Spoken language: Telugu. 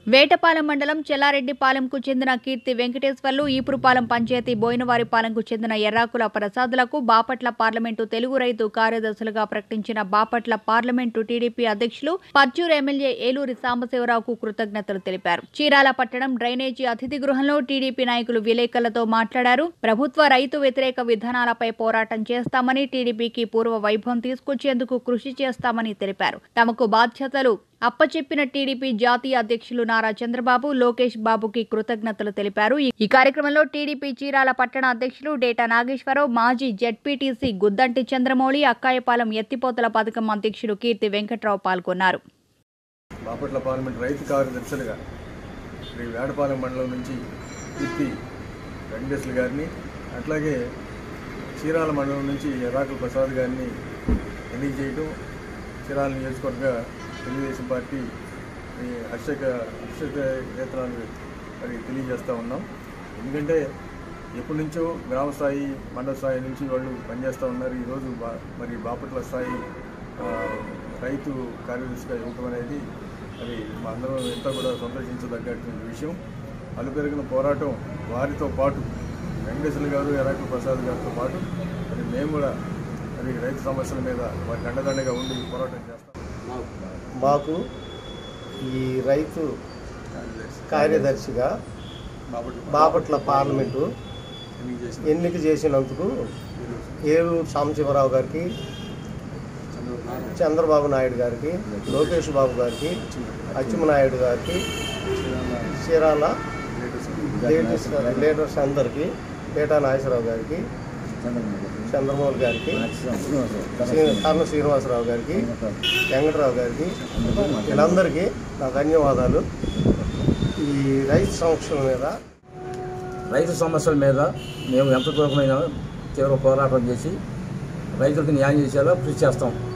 వేటపాలెం మండలం చెల్లారెడ్డిపాలెంకు చెందిన కీర్తి వెంకటేశ్వర్లు ఈపురుపాలెం పంచాయతీ బోయినవారిపాలెంకు చెందిన ఎర్రాకుల ప్రసాదులకు బాపట్ల పార్లమెంటు తెలుగు రైతు కార్యదర్శులుగా ప్రకటించిన బాపట్ల పార్లమెంటు టీడీపీ అధ్యక్షులు పర్చూరు ఎమ్మెల్యే ఏలూరి సాంబశివరావుకు కృతజ్ఞతలు తెలిపారు చీరాల పట్టణం డ్రైనేజీ అతిథి గృహంలో టీడీపీ నాయకులు విలేకరులతో మాట్లాడారు ప్రభుత్వ రైతు వ్యతిరేక విధానాలపై పోరాటం చేస్తామని టీడీపీకి పూర్వ వైభవం తీసుకొచ్చేందుకు కృషి చేస్తామని తెలిపారు తమకు బాధ్యతలు అప్పచెప్పిన టీడీపీ జాతీయ అధ్యక్షులు నారా చంద్రబాబు లోకేష్ బాబుకి కృతజ్ఞతలు తెలిపారు ఈ- ఈ కార్యక్రమంలో టీడీపీ చీరాల పట్టణ అధ్యక్షులు డేటా నాగేశ్వరరావు మాజీ జెడ్పీటీసీ గుద్దంటి చంద్రమౌళి అక్కాయపాలెం ఎత్తిపోతల పథకం అధ్యక్షుడు కీర్తి వెంకట్రావు పాల్గొన్నారు బాపట్ల పార్లమెంట్ రైతు కార్యదర్శులుగా శ్రీ వేడపాలెం మండలం నుంచి కీర్తి వెంకటేశ్వర గారిని అట్లాగే చీరాల మండలం నుంచి ఎర్రాకుల ప్రసాద్ గారిని ఎన్నిక చేయడం చీరాల నియోజకవర్గ తెలుగుదేశం పార్టీ ఈ హర్షక హర్షక నేతనాలు మరి తెలియజేస్తూ ఉన్నాం ఎందుకంటే ఎప్పటి నుంచో గ్రామ స్థాయి మండల స్థాయి నుంచి వాళ్ళు పనిచేస్తూ ఉన్నారు ఈరోజు బా మరి బాపట్ల స్థాయి ఆ, రైతు కార్యదర్శిగా ఇవ్వటం అనేది మరి మా అందరం ఎంత కూడా సంతోషించదగ్గటువంటి విషయం అలుపెరిగిన పోరాటం వారితో పాటు వెంకటేశ్వర గారు ఎరాకుల ప్రసాద్ గారితో పాటు మరి మేము కూడా మరి రైతు సమస్యల మీద వారికి అండదండగా ఉండి పోరాటం చేస్తాం మాకు ఈ రైతు కార్యదర్శిగా బాపట్ల పార్లమెంటు ఎన్నిక చేసినందుకు ఏలూరు సాంబశివరావు గారికి చంద్రబాబు నాయుడు గారికి లోకేష్ బాబు గారికి అచ్చెన్నాయుడు గారికి చీరాల లీడర్స్ లీడర్స్ అందరికీ పేటా నాగేశ్వరరావు గారికి చంద్రమోహన్ గారికి శ్రీ- కర్ణ శ్రీనివాసరావు గారికి వెంకటరావు గారికి వీళ్ళందరికీ నా ధన్యవాదాలు ఈ రైతు సంక్షేమం మీద రైతు సమస్యల మీద మేము ఎంత దూరమైన తీవ్ర పోరాటం చేసి రైతులకు న్యాయం చేసేలా కృషి చేస్తాం